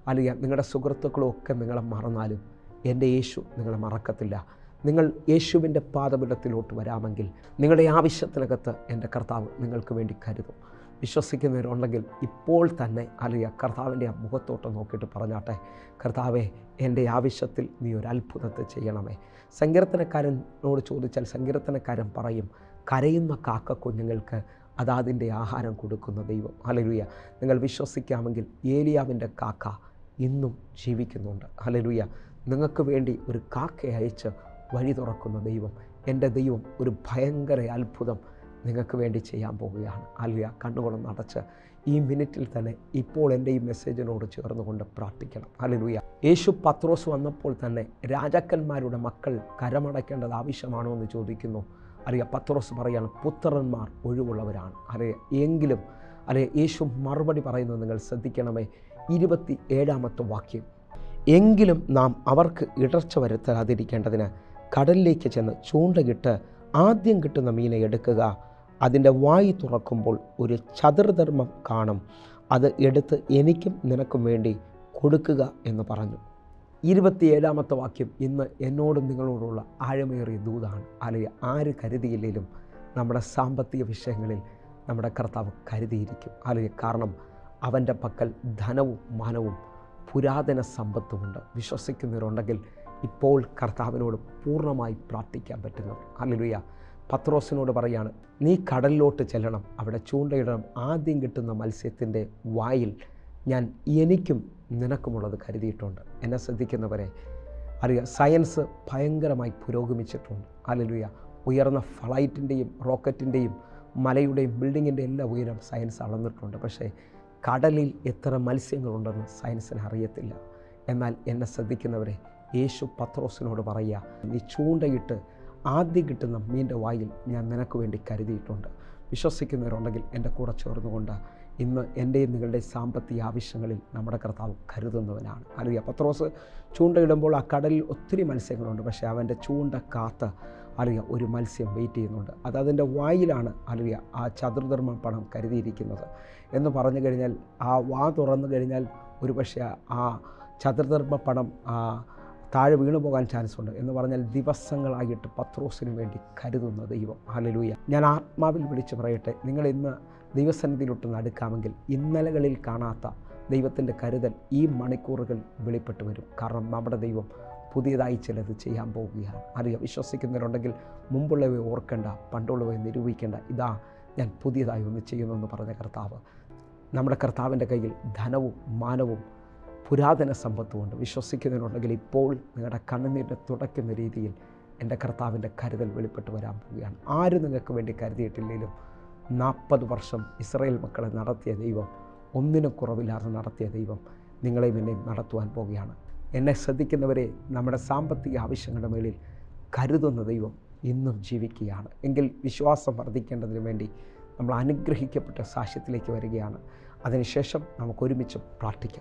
അല്ലെങ്കിൽ നിങ്ങളുടെ സുഹൃത്തുക്കളും ഒക്കെ നിങ്ങളെ മറന്നാലും എൻ്റെ യേശു നിങ്ങളെ മറക്കത്തില്ല നിങ്ങൾ യേശുവിൻ്റെ പാദബലത്തിലോട്ട് വരാമെങ്കിൽ നിങ്ങളുടെ ആവശ്യത്തിനകത്ത് എൻ്റെ കർത്താവ് നിങ്ങൾക്ക് വേണ്ടി കരുതും വിശ്വസിക്കുന്നവരുണ്ടെങ്കിൽ ഇപ്പോൾ തന്നെ അല്ലെങ്കിൽ കർത്താവിൻ്റെ ആ മുഖത്തോട്ട് നോക്കിയിട്ട് പറഞ്ഞാട്ടെ കർത്താവെ എൻ്റെ ആവശ്യത്തിൽ നീ ഒരു അത്ഭുതത്തെ ചെയ്യണമേ സങ്കീർത്തനക്കാരനോട് ചോദിച്ചാൽ സങ്കീർത്തനക്കാരൻ പറയും കരയുന്ന കാക്ക കുഞ്ഞുങ്ങൾക്ക് അതാതിൻ്റെ ആഹാരം കൊടുക്കുന്ന ദൈവം ഹലലുയ നിങ്ങൾ വിശ്വസിക്കാമെങ്കിൽ ഏലിയാവിൻ്റെ കാക്ക ഇന്നും ജീവിക്കുന്നുണ്ട് ഹലലുയ നിങ്ങൾക്ക് വേണ്ടി ഒരു കാക്കയെ അയച്ച് വഴി തുറക്കുന്ന ദൈവം എൻ്റെ ദൈവം ഒരു ഭയങ്കര അത്ഭുതം നിങ്ങൾക്ക് വേണ്ടി ചെയ്യാൻ പോവുകയാണ് അലിയ കണ്ണുകളൊന്ന് അടച്ച് ഈ മിനിറ്റിൽ തന്നെ ഇപ്പോൾ എൻ്റെ ഈ മെസ്സേജിനോട് ചേർന്നുകൊണ്ട് പ്രാർത്ഥിക്കണം അലിലുയ യേശു പത്രോസ് വന്നപ്പോൾ തന്നെ രാജാക്കന്മാരുടെ മക്കൾ കരമടയ്ക്കേണ്ടത് ആവശ്യമാണോ എന്ന് ചോദിക്കുന്നു അറിയ പത്രോസ് പറയാണ് പുത്രന്മാർ ഒഴിവുള്ളവരാണ് അറിയ എങ്കിലും അല്ലെ യേശു മറുപടി പറയുന്നത് നിങ്ങൾ ശ്രദ്ധിക്കണമേ ഇരുപത്തി ഏഴാമത്തെ വാക്യം എങ്കിലും നാം അവർക്ക് ഇടർച്ച വരുത്താതിരിക്കേണ്ടതിന് കടലിലേക്ക് ചെന്ന് ചൂണ്ടകിട്ട് ആദ്യം കിട്ടുന്ന മീനെ എടുക്കുക അതിൻ്റെ വായി തുറക്കുമ്പോൾ ഒരു ചതുർധർമ്മം കാണും അത് എടുത്ത് എനിക്കും നിനക്കും വേണ്ടി കൊടുക്കുക എന്ന് പറഞ്ഞു ഇരുപത്തിയേഴാമത്തെ വാക്യം ഇന്ന് എന്നോടും നിങ്ങളോടുള്ള ആഴമേറിയ ദൂതാണ് അല്ലെങ്കിൽ ആര് കരുതിയില്ലെങ്കിലും നമ്മുടെ സാമ്പത്തിക വിഷയങ്ങളിൽ നമ്മുടെ കർത്താവ് കരുതിയിരിക്കും അല്ലെങ്കിൽ കാരണം അവൻ്റെ പക്കൽ ധനവും മാനവും പുരാതന സമ്പത്തുമുണ്ട് വിശ്വസിക്കുന്നവരുണ്ടെങ്കിൽ ഇപ്പോൾ കർത്താവിനോട് പൂർണ്ണമായി പ്രാർത്ഥിക്കാൻ പറ്റുന്നവർ അല്ലുയ പത്രോസിനോട് പറയാണ് നീ കടലിലോട്ട് ചെല്ലണം അവിടെ ചൂണ്ടയിടണം ആദ്യം കിട്ടുന്ന മത്സ്യത്തിൻ്റെ വായിൽ ഞാൻ എനിക്കും നിനക്കുമുള്ളത് കരുതിയിട്ടുണ്ട് എന്നെ ശ്രദ്ധിക്കുന്നവരെ അറിയുക സയൻസ് ഭയങ്കരമായി പുരോഗമിച്ചിട്ടുണ്ട് അല്ലുയ ഉയർന്ന ഫ്ലൈറ്റിൻ്റെയും റോക്കറ്റിൻ്റെയും മലയുടെയും ബിൽഡിങ്ങിൻ്റെ എല്ലാ ഉയരം സയൻസ് അളന്നിട്ടുണ്ട് പക്ഷേ കടലിൽ എത്ര മത്സ്യങ്ങളുണ്ടെന്ന് സയൻസിന് അറിയത്തില്ല എന്നാൽ എന്നെ ശ്രദ്ധിക്കുന്നവരെ യേശു പത്രോസിനോട് പറയുക നീ ചൂണ്ടയിട്ട് ആദ്യം കിട്ടുന്ന മീൻ്റെ വായിൽ ഞാൻ നിനക്ക് വേണ്ടി കരുതിയിട്ടുണ്ട് വിശ്വസിക്കുന്നവരുണ്ടെങ്കിൽ എൻ്റെ കൂടെ ചേർന്നുകൊണ്ട് ഇന്ന് എൻ്റെയും നിങ്ങളുടെ സാമ്പത്തിക ആവശ്യങ്ങളിൽ നമ്മുടെ കർത്താവ് കരുതുന്നവനാണ് അറിയുക പത്രോസ് ചൂണ്ടയിടുമ്പോൾ ആ കടലിൽ ഒത്തിരി മത്സ്യങ്ങളുണ്ട് പക്ഷേ അവൻ്റെ ചൂണ്ട കാത്ത് അറിയുക ഒരു മത്സ്യം വെയിറ്റ് ചെയ്യുന്നുണ്ട് അത് അതിൻ്റെ വായിലാണ് അറിയുക ആ ചതുർധർമ്മ പണം കരുതിയിരിക്കുന്നത് എന്ന് പറഞ്ഞു കഴിഞ്ഞാൽ ആ വാ തുറന്നു കഴിഞ്ഞാൽ ഒരു പക്ഷേ ആ ചതുർധർമ്മ പണം ആ താഴെ വീണു പോകാൻ ചാൻസ് ഉണ്ട് എന്ന് പറഞ്ഞാൽ ദിവസങ്ങളായിട്ട് പത്രോസിന് വേണ്ടി കരുതുന്ന ദൈവം ഹലലൂയ ഞാൻ ആത്മാവിൽ വിളിച്ച് പറയട്ടെ നിങ്ങൾ ഇന്ന് ദൈവസന്നിധിയിലൊട്ട് നടക്കാമെങ്കിൽ ഇന്നലകളിൽ കാണാത്ത ദൈവത്തിൻ്റെ കരുതൽ ഈ മണിക്കൂറുകൾ വെളിപ്പെട്ട് വരും കാരണം നമ്മുടെ ദൈവം പുതിയതായി ചിലത് ചെയ്യാൻ പോവുകയാണ് അറിയാം വിശ്വസിക്കുന്നവരുണ്ടെങ്കിൽ മുമ്പുള്ളവയെ ഓർക്കേണ്ട പണ്ടുള്ളവയെ നിരൂപിക്കേണ്ട ഇതാ ഞാൻ പുതിയതായി ഒന്ന് ചെയ്യുന്നു പറഞ്ഞ കർത്താവ് നമ്മുടെ കർത്താവിൻ്റെ കയ്യിൽ ധനവും മാനവും പുരാതന സമ്പത്തുമുണ്ട് വിശ്വസിക്കുന്നതിനുണ്ടെങ്കിൽ ഇപ്പോൾ നിങ്ങളുടെ കണ്ണുനീരിനെ തുടയ്ക്കുന്ന രീതിയിൽ എൻ്റെ കർത്താവിൻ്റെ കരുതൽ വെളിപ്പെട്ട് വരാൻ പോവുകയാണ് ആരും നിങ്ങൾക്ക് വേണ്ടി കരുതിയിട്ടില്ലെങ്കിലും നാൽപ്പത് വർഷം ഇസ്രായേൽ മക്കളെ നടത്തിയ ദൈവം ഒന്നിനും കുറവില്ലാതെ നടത്തിയ ദൈവം നിങ്ങളെയും എന്നെയും നടത്തുവാൻ പോവുകയാണ് എന്നെ ശ്രദ്ധിക്കുന്നവരെ നമ്മുടെ സാമ്പത്തിക ആവശ്യങ്ങളുടെ മേളിൽ കരുതുന്ന ദൈവം ഇന്നും ജീവിക്കുകയാണ് എങ്കിൽ വിശ്വാസം വർദ്ധിക്കേണ്ടതിന് വേണ്ടി നമ്മൾ അനുഗ്രഹിക്കപ്പെട്ട സാക്ഷ്യത്തിലേക്ക് വരികയാണ് അതിനുശേഷം നമുക്ക് ഒരുമിച്ച് പ്രാർത്ഥിക്കാം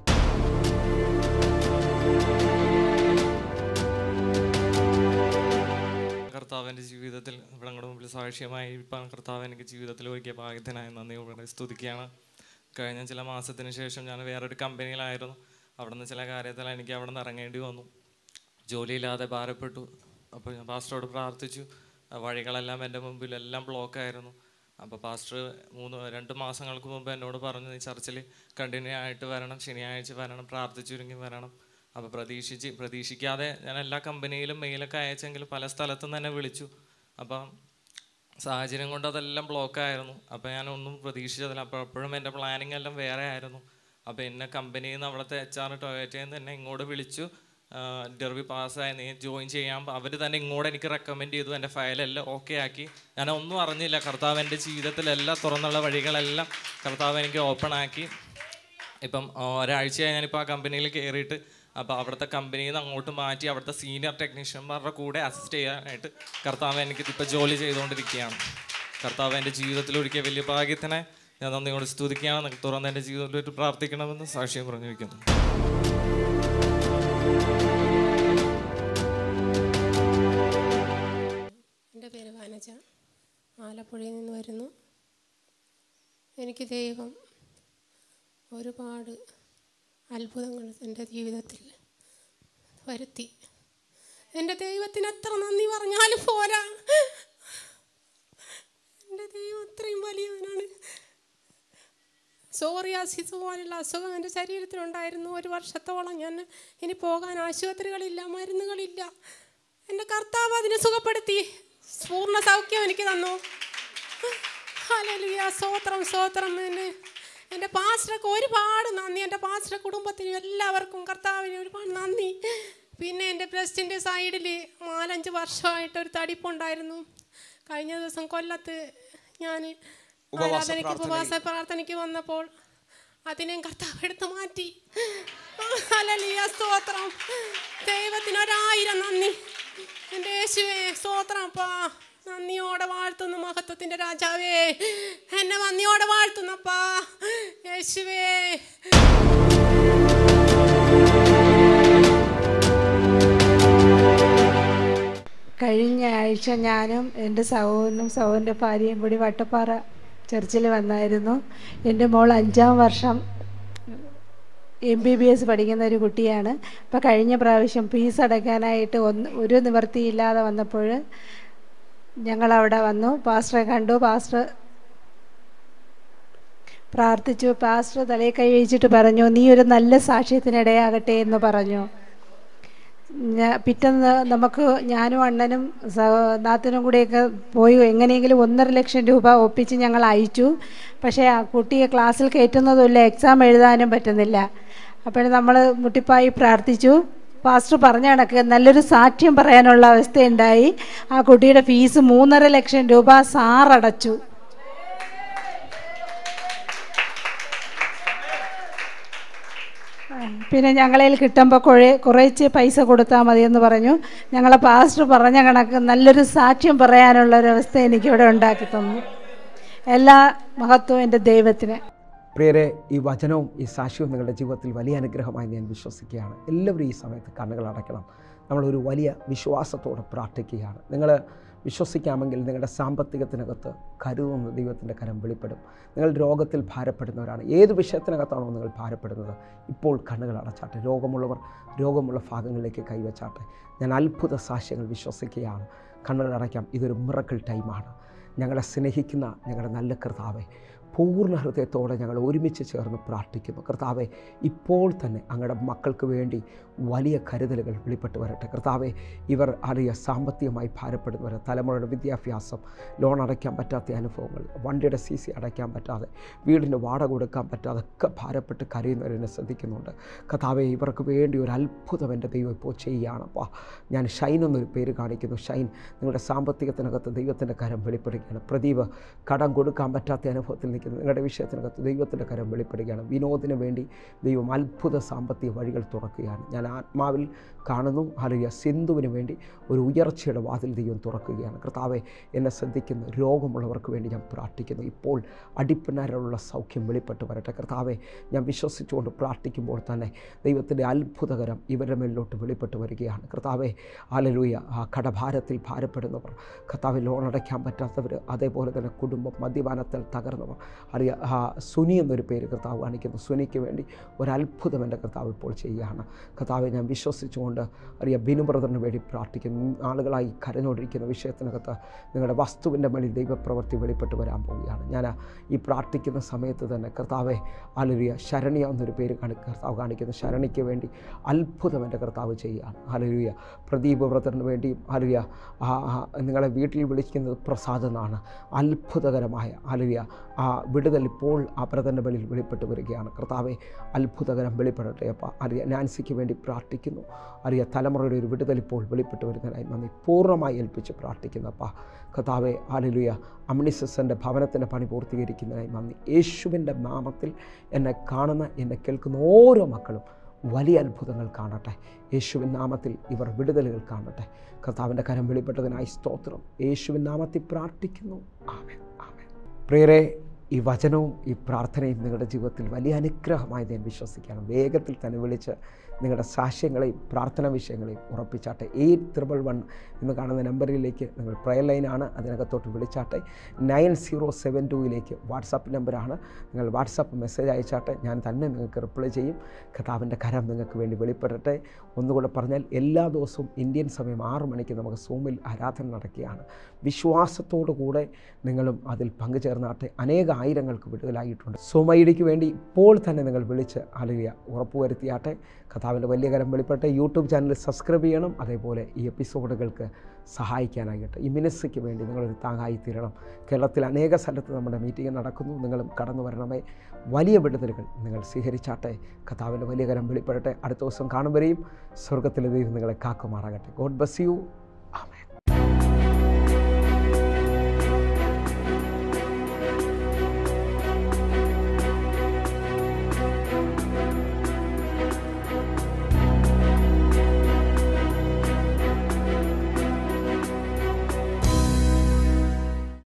കർത്താവിൻ്റെ ജീവിതത്തിൽ ഇവിടെ അങ്ങോട്ട് മുമ്പിൽ സാക്ഷ്യമായി ഇപ്പം കർത്താവ് എനിക്ക് ജീവിതത്തിൽ ഒരുക്കിയ ഭാഗ്യത്തിനായി നന്ദി ഇവിടെ സ്തുതിക്കുകയാണ് കഴിഞ്ഞ ചില മാസത്തിന് ശേഷം ഞാൻ വേറൊരു കമ്പനിയിലായിരുന്നു അവിടെ നിന്ന് ചില കാര്യത്തിൽ എനിക്ക് അവിടെ നിന്ന് ഇറങ്ങേണ്ടി വന്നു ജോലിയില്ലാതെ ഭാരപ്പെട്ടു അപ്പോൾ ഞാൻ പാസ്റ്ററോട് പ്രാർത്ഥിച്ചു ആ വഴികളെല്ലാം എൻ്റെ മുമ്പിൽ എല്ലാം ബ്ലോക്കായിരുന്നു അപ്പോൾ പാസ്റ്റർ മൂന്ന് രണ്ട് മാസങ്ങൾക്ക് മുമ്പ് എന്നോട് പറഞ്ഞു നീ ചർച്ചിൽ കണ്ടിന്യൂ ആയിട്ട് വരണം ശനിയാഴ്ച വരണം പ്രാർത്ഥിച്ചുരുങ്ങി വരണം അപ്പോൾ പ്രതീക്ഷിച്ച് പ്രതീക്ഷിക്കാതെ ഞാൻ എല്ലാ കമ്പനിയിലും മെയിലൊക്കെ അയച്ചെങ്കിലും പല സ്ഥലത്തും തന്നെ വിളിച്ചു അപ്പം സാഹചര്യം കൊണ്ട് അതെല്ലാം ബ്ലോക്കായിരുന്നു അപ്പോൾ ഞാൻ ഒന്നും പ്രതീക്ഷിച്ചതില്ല അപ്പോൾ അപ്പോഴും എൻ്റെ പ്ലാനിങ് എല്ലാം വേറെ ആയിരുന്നു അപ്പോൾ എന്നെ കമ്പനിയിൽ നിന്ന് അവിടുത്തെ എച്ച് ആർ ടൊയറ്റയിൽ നിന്ന് എന്നെ ഇങ്ങോട്ട് വിളിച്ചു ഇൻ്റർവ്യൂ പാസ്സായി നീ ജോയിൻ ചെയ്യാൻ അവർ തന്നെ ഇങ്ങോട്ട് എനിക്ക് റെക്കമെൻഡ് ചെയ്തു എൻ്റെ ഫയലെല്ലാം ഓക്കെ ആക്കി ഞാൻ ഒന്നും അറിഞ്ഞില്ല കർത്താവ് എൻ്റെ ജീവിതത്തിലെല്ലാം തുറന്നുള്ള വഴികളെല്ലാം കർത്താവ് എനിക്ക് ഓപ്പൺ ആക്കി ഇപ്പം ആ, ഒരാഴ്ചയായി ഞാനിപ്പോൾ ആ കമ്പനിയിൽ കയറിയിട്ട് അപ്പോൾ അവിടുത്തെ കമ്പനിയിൽ നിന്ന് അങ്ങോട്ട് മാറ്റി അവിടുത്തെ സീനിയർ ടെക്നീഷ്യന്മാരുടെ കൂടെ അസിസ്റ്റ് ചെയ്യാനായിട്ട് കർത്താവ് എനിക്ക് ഇപ്പോൾ ജോലി ചെയ്തുകൊണ്ടിരിക്കുകയാണ് കർത്താവ് എൻ്റെ ജീവിതത്തിൽ ഒരുക്കിയ വലിയ ഭാഗ്യത്തിനെ ഞാൻ നന്ദിയോട് സ്തുതിക്കുകയാണ് നിങ്ങൾക്ക് തുറന്ന് എൻ്റെ ജീവിതത്തിലോട്ട് പ്രാർത്ഥിക്കണമെന്ന് സാക്ഷ്യം പറഞ്ഞിരിക്കുന്നു എൻ്റെ പേര് വനജ ആലപ്പുഴയിൽ നിന്ന് വരുന്നു എനിക്ക് ദൈവം ഒരുപാട് അത്ഭുതങ്ങൾ എൻ്റെ ജീവിതത്തിൽ വരുത്തി എൻ്റെ ദൈവത്തിന് എത്ര നന്ദി പറഞ്ഞാലും പോരാ എൻ്റെ ദൈവം അത്രയും വലിയവനാണ് സോറിയാസിസ് പോലുള്ള അസുഖം എൻ്റെ ശരീരത്തിലുണ്ടായിരുന്നു ഒരു വർഷത്തോളം ഞാൻ ഇനി പോകാൻ ആശുപത്രികളില്ല മരുന്നുകളില്ല എൻ്റെ കർത്താവ് അതിനെ സുഖപ്പെടുത്തി പൂർണ്ണ സൗഖ്യം എനിക്ക് തന്നു ഹല്ലേലൂയ സ്തോത്രം സ്തോത്രം എന്നെ എൻ്റെ പാസ്റ്റർക്ക് ഒരുപാട് നന്ദി എൻ്റെ പാസ്റ്റർ കുടുംബത്തിനും എല്ലാവർക്കും കർത്താവിന് ഒരുപാട് നന്ദി പിന്നെ എൻ്റെ ബ്രസ്റ്റിൻ്റെ സൈഡിൽ നാലഞ്ച് വർഷമായിട്ട് ഒരു തടിപ്പുണ്ടായിരുന്നു കഴിഞ്ഞ ദിവസം കൊല്ലത്ത് ഞാൻ ആരാധനയ്ക്ക് ഉപവാസ പ്രാർത്ഥനയ്ക്ക് വന്നപ്പോൾ അതിനെയും കർത്താവ് എടുത്ത് മാറ്റി ഹല്ലേലൂയ സ്തോത്രം ദൈവത്തിന് ഒരായിരം നന്ദി എൻ്റെ യേശുവേ സ്തോത്രം അപ്പാ നന്ദിയോടെ വാഴ്ത്തുന്നു മഹത്വത്തിന്റെ രാജാവേ എന്നെ നന്ദിയോടെ വാഴ്ത്തുന്നപ്പാ യേശുവേ കഴിഞ്ഞ ആഴ്ച ഞാനും എൻ്റെ സഹോദരനും സഹോദരൻ്റെ ഭാര്യയും കൂടി വട്ടപ്പാറ ചർച്ചിൽ വന്നായിരുന്നു എൻ്റെ മോൾ അഞ്ചാം വർഷം എം ബി ബി എസ് പഠിക്കുന്ന ഒരു കുട്ടിയാണ് അപ്പോൾ കഴിഞ്ഞ പ്രാവശ്യം ഫീസ് അടയ്ക്കാനായിട്ട് ഒന്ന് ഒരു നിവൃത്തിയില്ലാതെ വന്നപ്പോൾ ഞങ്ങളവിടെ വന്നു പാസ്റ്ററെ കണ്ടു പാസ്റ്റർ പ്രാർത്ഥിച്ചു പാസ്റ്റർ തലയിൽ കൈ വെച്ചിട്ട് പറഞ്ഞു നീ ഒരു നല്ല സാക്ഷ്യത്തിനിടയാകട്ടെ എന്ന് പറഞ്ഞു ഞാ- പിറ്റേന്ന് നമുക്ക് ഞാനും അണ്ണനും സഹ- നാത്തനും കൂടെയൊക്കെ പോയി എങ്ങനെയെങ്കിലും ഒന്നര ലക്ഷം രൂപ ഒപ്പിച്ച് ഞങ്ങൾ അയച്ചു പക്ഷേ ആ കുട്ടിയെ ക്ലാസ്സിൽ കയറ്റുന്നതുമില്ല എക്സാം എഴുതാനും പറ്റുന്നില്ല അപ്പോൾ നമ്മൾ മുട്ടിപ്പായി പ്രാർത്ഥിച്ചു പാസ്റ്റർ പറഞ്ഞ കണക്ക് നല്ലൊരു സാക്ഷ്യം പറയാനുള്ള അവസ്ഥയുണ്ടായി ആ കുട്ടിയുടെ ഫീസ് മൂന്നര ലക്ഷം രൂപ സാറടച്ചു പിന്നെ ഞങ്ങളതിൽ കിട്ടുമ്പോൾ കുറെ കുറേച്ച് പൈസ കൊടുത്താൽ മതിയെന്ന് പറഞ്ഞു ഞങ്ങളെ പാസ്റ്റർ പറഞ്ഞ കണക്ക് നല്ലൊരു സാക്ഷ്യം പറയാനുള്ള ഒരു അവസ്ഥ എനിക്കിവിടെ ഉണ്ടാക്കി തന്നു എല്ലാ മഹത്വവും എൻ്റെ ദൈവത്തിന് പ്രിയരെ ഈ വചനവും ഈ സാക്ഷ്യവും നിങ്ങളുടെ ജീവിതത്തിൽ വലിയ അനുഗ്രഹമായി ഞാൻ വിശ്വസിക്കുകയാണ് എല്ലാവരും ഈ സമയത്ത് കണ്ണുകൾ അടയ്ക്കണം നമ്മളൊരു വലിയ വിശ്വാസത്തോടെ പ്രാർത്ഥിക്കുകയാണ് നിങ്ങൾ വിശ്വസിക്കാമെങ്കിൽ നിങ്ങളുടെ സാമ്പത്തികത്തിനകത്ത് കരുതുന്ന ദൈവത്തിൻ്റെ കരം വെളിപ്പെടും നിങ്ങൾ രോഗത്തിൽ ഭാരപ്പെടുന്നവരാണ് ഏത് വിഷയത്തിനകത്താണോ നിങ്ങൾ ഭാരപ്പെടുന്നത് ഇപ്പോൾ കണ്ണുകൾ അടച്ചാട്ടെ രോഗമുള്ളവർ രോഗമുള്ള ഭാഗങ്ങളിലേക്ക് കൈവച്ചാട്ടെ ഞാൻ അത്ഭുത സാക്ഷ്യങ്ങൾ വിശ്വസിക്കുകയാണ് കണ്ണുകൾ അടയ്ക്കാം ഇതൊരു മിറക്കിൾ ടൈമാണ് ഞങ്ങളെ സ്നേഹിക്കുന്ന ഞങ്ങളുടെ നല്ല കർത്താവെ പൂർണ്ണ ഹൃദയത്തോടെ ഞങ്ങൾ ഒരുമിച്ച് ചേർന്ന് പ്രാർത്ഥിക്കുന്നു കർത്താവെ ഇപ്പോൾ തന്നെ അങ്ങയുടെ മക്കൾക്ക് വേണ്ടി വലിയ കരുതലുകൾ വെളിപ്പെട്ട് വരട്ടെ കർത്താവെ ഇവർ അറിയ സാമ്പത്തികമായി ഭാരപ്പെടുന്നവർ തലമുറയുടെ വിദ്യാഭ്യാസം ലോൺ അടയ്ക്കാൻ പറ്റാത്ത അനുഭവങ്ങൾ വണ്ടിയുടെ സി സി അടയ്ക്കാൻ പറ്റാതെ വീടിൻ്റെ വാടക കൊടുക്കാൻ പറ്റാതെ ഒക്കെ ഭാരപ്പെട്ട് കരയുന്നവരെന്നെ ശ്രദ്ധിക്കുന്നുണ്ട് കർത്താവെ ഇവർക്ക് വേണ്ടി ഒരു അത്ഭുതം എൻ്റെ ദൈവം ഇപ്പോൾ ചെയ്യുകയാണപ്പാ ഞാൻ ഷൈൻ എന്നൊരു പേര് കാണിക്കുന്നു ഷൈൻ നിങ്ങളുടെ സാമ്പത്തികത്തിനകത്ത് ദൈവത്തിൻ്റെ കരം വെളിപ്പെടുകയാണ് പ്രദീപ് കടം കൊടുക്കാൻ പറ്റാത്ത അനുഭവത്തിൽ നിൽക്കുന്നു നിങ്ങളുടെ വിഷയത്തിനകത്ത് ദൈവത്തിൻ്റെ കരം വെളിപ്പെടുകയാണ് വിനോദിന് വേണ്ടി ദൈവം അത്ഭുത സാമ്പത്തിക വഴികൾ തുറക്കുകയാണ് ഞാൻ ആത്മാവിൽ കാണുന്നു അല്ലെങ്കിൽ സിന്ധുവിന് വേണ്ടി ഒരു ഉയർച്ചയുടെ വാതിൽ ദൈവം തുറക്കുകയാണ് കർത്താവെ എന്നെ ശ്രദ്ധിക്കുന്ന രോഗമുള്ളവർക്ക് വേണ്ടി ഞാൻ പ്രാർത്ഥിക്കുന്നു ഇപ്പോൾ അടിപ്പിണരുള്ള സൗഖ്യം വെളിപ്പെട്ട് വരട്ടെ കർത്താവെ ഞാൻ വിശ്വസിച്ചുകൊണ്ട് പ്രാർത്ഥിക്കുമ്പോൾ തന്നെ ദൈവത്തിൻ്റെ അത്ഭുതകരം ഇവരുടെ മേലിലോട്ട് വെളിപ്പെട്ട് വരികയാണ് കർത്താവെ ആലലൂയ ആ കടഭാരത്തിൽ ഭാരപ്പെടുന്നവർ കർത്താവ് ലോൺ അടയ്ക്കാൻ പറ്റാത്തവർ അതേപോലെ തന്നെ കുടുംബം മദ്യപാനത്തിൽ തകർന്നവർ അറിയ ആ സുനി എന്നൊരു പേര് കർത്താവ് കാണിക്കുന്നു സുനിക്ക് വേണ്ടി ഒരു അത്ഭുതം എൻ്റെ കർത്താവ് ഇപ്പോൾ ചെയ്യുകയാണ് കർത്താവെ ഞാൻ വിശ്വസിച്ചുകൊണ്ട് അറിയ ബിനു ബ്രദറിന് വേണ്ടി പ്രാർത്ഥിക്കുന്നു ആളുകളായി കരഞ്ഞോണ്ടിരിക്കുന്ന വിഷയത്തിനകത്ത് നിങ്ങളുടെ വസ്തുവിൻ്റെ മേളിൽ ദൈവപ്രവൃത്തി വെളിപ്പെട്ട് വരാൻ പോവുകയാണ് ഞാൻ ഈ പ്രാർത്ഥിക്കുന്ന സമയത്ത് തന്നെ കർത്താവെ അലരിയ ശരണ്യ എന്നൊരു പേര് കാണി കർത്താവ് കാണിക്കുന്നു ശരണിക്ക് വേണ്ടി അത്ഭുതം എൻ്റെ കർത്താവ് ചെയ്യുകയാണ് അലരിയ പ്രദീപ് ബ്രദറിന് വേണ്ടിയും അലരിയ ആ ആ നിങ്ങളെ വീട്ടിൽ വിളിക്കുന്നത് പ്രസാദ് എന്നാണ് അത്ഭുതകരമായ അലരിയ ആ വിടുതൽ ഇപ്പോൾ ആ ബ്രദറിൻ്റെ വെളിയിൽ വെളിപ്പെട്ട് വരികയാണ് കർത്താവെ അത്ഭുതകരം വെളിപ്പെടട്ടെ അപ്പം അറിയ നാൻസിക്ക് വേണ്ടി പ്രാർത്ഥിക്കുന്നു അറിയ തലമുറയുടെ ഒരു വിടുതൽ ഇപ്പോൾ വെളിപ്പെട്ട് വരുന്നതിനായി നന്ദി പൂർണ്ണമായി ഏൽപ്പിച്ച് പ്രാർത്ഥിക്കുന്നപ്പ കർത്താവെ ആലുലുയ അമ്നിസസിൻ്റെ ഭവനത്തിൻ്റെ പണി പൂർത്തീകരിക്കുന്നതിനായി നന്ദി യേശുവിൻ്റെ നാമത്തിൽ എന്നെ കാണുന്ന എന്നെ കേൾക്കുന്ന ഓരോ മക്കളും വലിയ അത്ഭുതങ്ങൾ കാണട്ടെ യേശുവിൻ നാമത്തിൽ ഇവർ വിടുതലുകൾ കാണട്ടെ കർത്താവിൻ്റെ കരം വെളിപ്പെട്ടതിനായി സ്തോത്രം യേശുവിൻ നാമത്തിൽ പ്രാർത്ഥിക്കുന്നു ആമേൻ ആമേൻ പ്രിയരെ ഈ വചനവും ഈ പ്രാർത്ഥനയും നിങ്ങളുടെ ജീവിതത്തിൽ വലിയ അനുഗ്രഹമായി ഞാൻ വിശ്വസിക്കുകയാണ് വേഗത്തിൽ തന്നെ വിളിച്ച് നിങ്ങളുടെ സാക്ഷ്യങ്ങളെയും പ്രാർത്ഥന വിഷയങ്ങളെയും ഉറപ്പിച്ചാട്ടെ എയ്റ്റ് ത്രിബിൾ വൺ എന്ന് കാണുന്ന നമ്പറിലേക്ക് നിങ്ങൾ പ്രയർ ലൈനാണ് അതിനകത്തോട്ട് വിളിച്ചാട്ടെ നയൻ സീറോ സെവൻ ടൂയിലേക്ക് വാട്സാപ്പ് നമ്പറാണ് നിങ്ങൾ വാട്സാപ്പ് മെസ്സേജ് അയച്ചാട്ടെ ഞാൻ തന്നെ നിങ്ങൾക്ക് റിപ്ലൈ ചെയ്യും കഥാവിൻ്റെ കരം നിങ്ങൾക്ക് വേണ്ടി വെളിപ്പെടട്ടെ ഒന്നുകൂടെ പറഞ്ഞാൽ എല്ലാ ദിവസവും ഇന്ത്യൻ സമയം ആറ് മണിക്ക് നമുക്ക് സൂമിൽ ആരാധന നടക്കുകയാണ് വിശ്വാസത്തോടു കൂടെ നിങ്ങളും അതിൽ പങ്കുചേർന്നാട്ടെ അനേക ആയിരങ്ങൾക്ക് വിടുതലായിട്ടുണ്ട് സൂം ഐ ഡിക്ക് വേണ്ടി ഇപ്പോൾ തന്നെ നിങ്ങൾ വിളിച്ച് അലയുക ഉറപ്പുവരുത്തിയാട്ടെ കഥാവിൻ്റെ വലിയ കരം വെളിപ്പെട്ട് യൂട്യൂബ് ചാനൽ സബ്സ്ക്രൈബ് ചെയ്യണം അതേപോലെ ഈ എപ്പിസോഡുകൾക്ക് സഹായിക്കാനായിട്ട് ഈ മിനിസ്ട്രിക്ക് വേണ്ടി നിങ്ങളൊരു താങ്ങായി തീരണം കേരളത്തിൽ അനേക സ്ഥലത്ത് നമ്മുടെ മീറ്റിംഗ് നടക്കുന്നു നിങ്ങളും കടന്നു വരണമേ വലിയ വിടുതലുകൾ നിങ്ങൾ സ്വീകരിച്ചാട്ടെ കഥാവിൻ്റെ വലിയ കരം വെളിപ്പെടട്ടെ അടുത്ത ദിവസം കാണും വരെയും സ്വർഗത്തിലെ ദൈവം നിങ്ങളെ കാക്കുമാറാകട്ടെ ഗോഡ് ബസ് യു